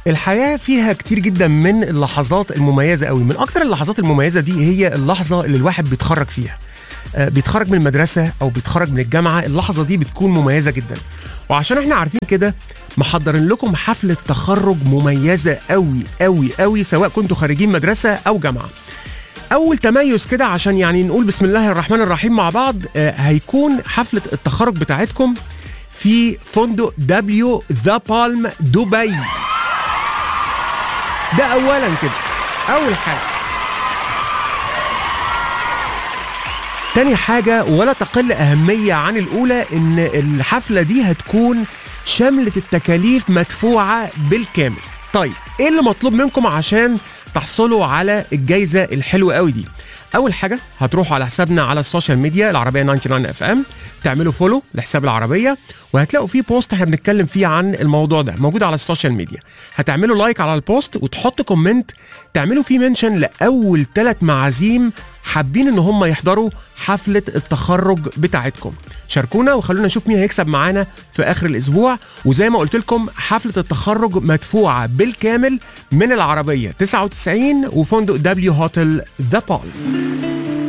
الحياة فيها كتير جدا من اللحظات المميزة قوي من أكتر اللحظات المميزة دي هي اللحظة اللي الواحد بيتخرج فيها آه، بيتخرج من المدرسة أو بيتخرج من الجامعة اللحظة دي بتكون مميزة جدا وعشان احنا عارفين كده محضرين لكم حفلة تخرج مميزة قوي قوي قوي سواء كنتوا خارجين مدرسة أو جامعة اول تميز كده عشان يعني نقول بسم الله الرحمن الرحيم مع بعض آه، هيكون حفله التخرج بتاعتكم في فندق دبليو ذا بالم دبي ده اولا كده اول حاجه تاني حاجة ولا تقل أهمية عن الأولى إن الحفلة دي هتكون شملة التكاليف مدفوعة بالكامل. طيب إيه اللي مطلوب منكم عشان تحصلوا على الجايزة الحلوة قوي دي؟ أول حاجة هتروحوا على حسابنا على السوشيال ميديا العربية 99 اف ام تعملوا فولو لحساب العربية وهتلاقوا فيه بوست احنا بنتكلم فيه عن الموضوع ده موجود على السوشيال ميديا هتعملوا لايك على البوست وتحطوا كومنت تعملوا فيه منشن لأول ثلاث معازيم حابين ان هم يحضروا حفله التخرج بتاعتكم شاركونا وخلونا نشوف مين هيكسب معانا في اخر الاسبوع وزي ما قلت لكم حفله التخرج مدفوعه بالكامل من العربيه 99 وفندق دبليو هوتل ذا بال